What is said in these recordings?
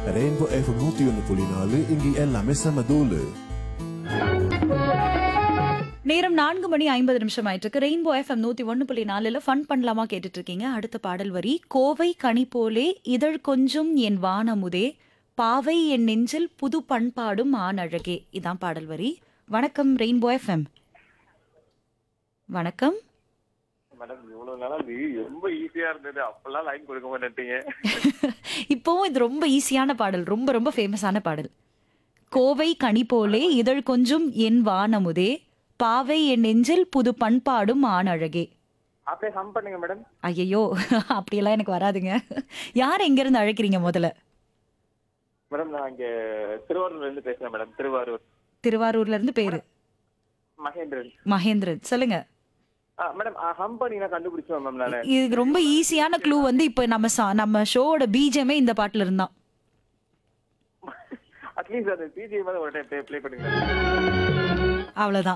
rainbow FM நூத்தி ஒன்று புள்ளி நாலு இங்கே எல்லாமே செம தூளு நேரம் நான்கு மணி ஐம்பது நிமிஷம் ஆயிட்டு இருக்கு ரெயின்போ எஃப்எம் நூத்தி ஒன்னு புள்ளி நாலுல ஃபன் பண்ணலாமா கேட்டுட்டு இருக்கீங்க அடுத்த பாடல் வரி கோவை கனி போலே இதழ் கொஞ்சம் என் வானமுதே பாவை என் நெஞ்சில் புது பண்பாடும் ஆண் அழகே இதான் பாடல் வரி வணக்கம் ரெயின்போ எஃப்எம் வணக்கம் மேடம் இவ்வளவு நாளா இது ரொம்ப ஈஸியா இருந்தது அப்பெல்லாம் லைன் கொடுக்க மாட்டேன்ட்டீங்க இப்போவும் இது ரொம்ப ஈஸியான பாடல் ரொம்ப ரொம்ப ஃபேமஸான பாடல் கோவை கனி போலே இதழ் கொஞ்சம் என் வானமுதே பாவை என் நெஞ்சில் புது பண்பாடும் ஆண் அழகே அப்படியே ஹம் பண்ணுங்க மேடம் ஐயையோ அப்படியெல்லாம் எனக்கு வராதுங்க யார் எங்க இருந்து அழைக்கிறீங்க முதல்ல மேடம் நான் இங்க திருவாரூர்ல இருந்து பேசுறேன் மேடம் திருவாரூர் திருவாரூர்ல இருந்து பேரு மகேந்திரன் மகேந்திரன் சொல்லுங்க ஆ, மேடம் ஹம் பண்ணீங்கன்னா கண்டுபிடிச்சோம் மேம் நானு இது ரொம்ப ஈஸியான க்ளூ வந்து இப்ப நம்ம சா- நம்ம ஷோவோட பீஜமே இந்த பாட்டுல இருந்தான் அட்லீஸ்ட் அந்த பிஜிஎம் ஒரு டைம் ப்ளே பண்ணுங்க அவ்வளவுதான்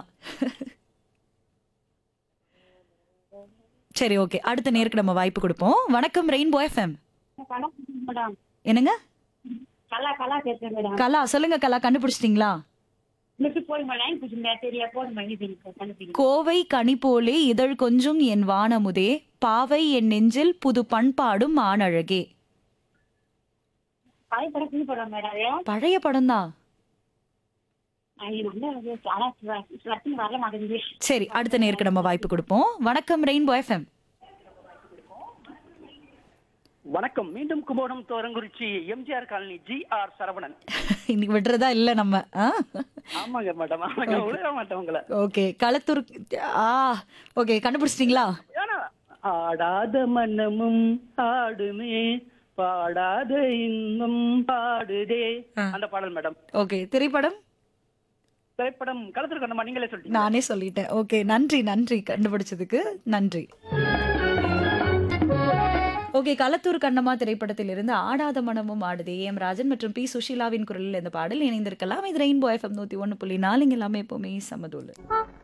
சரி ஓகே அடுத்த நேருக்கு நம்ம வாய்ப்பு கொடுப்போம் வணக்கம் ரெயின்போ எஃப்எம் கலா மேடம் என்னங்க கலா கலா பேசுறேன் மேடம் கலா சொல்லுங்க கலா கண்டுபிடிச்சிட்டீங்களா மிஸ் போடுமா லைன் பிடிச்சிருந்தா தெரியா போடுமா இது கண்டுபிடிங்க கோவை கனி போலே இதழ் கொஞ்சம் என் வானமுதே பாவை என் நெஞ்சில் புது பண்பாடும் ஆணழகே பழைய படம் புது படம் மேடம் அது பழைய படம் தான் இது வந்து ஆனா சட்டுன்னு வர மாட்டேங்குது சரி அடுத்த நேருக்கு நம்ம வாய்ப்பு கொடுப்போம் வணக்கம் ரெயின்போ எஃப்எம் வணக்கம் மீண்டும் Kumbakonam Thorankurichi MGR colony G R Saravanan இன்னைக்கு விடுறதா இல்ல நம்ம ஆமாங்க மேடம் ஆமாங்க விட மாட்டேன் உங்களை ஓகே களத்தூர் ஆ ஓகே கண்டுபிடிச்சிட்டீங்களா ஏன்னா ஆடாத மன்னமும் ஆடுமே பாடாத இன்பம் பாடுதே அந்த பாடல் மேடம் ஓகே திரைப்படம் திரைப்படம் களத்தில் கண்டமா நீங்களே சொல்லிட்டீங்க நானே சொல்லிட்டேன் ஓகே நன்றி நன்றி கண்டுபிடிச்சதுக்கு நன்றி ஓகே களத்தூர் கண்ணம்மா திரைப்படத்தில் இருந்து ஆடாத மனமும் ஆடுதே எம் ராஜன் மற்றும் பி சுஷீலாவின் குரலில் இந்த பாடல் இணைந்திருக்கலாம் இது ரெயின்போ எஃப்எம் நூத்தி ஒன்று புள்ளி நாலு இங்க எல்லாமே எப்பவுமே சமதூள்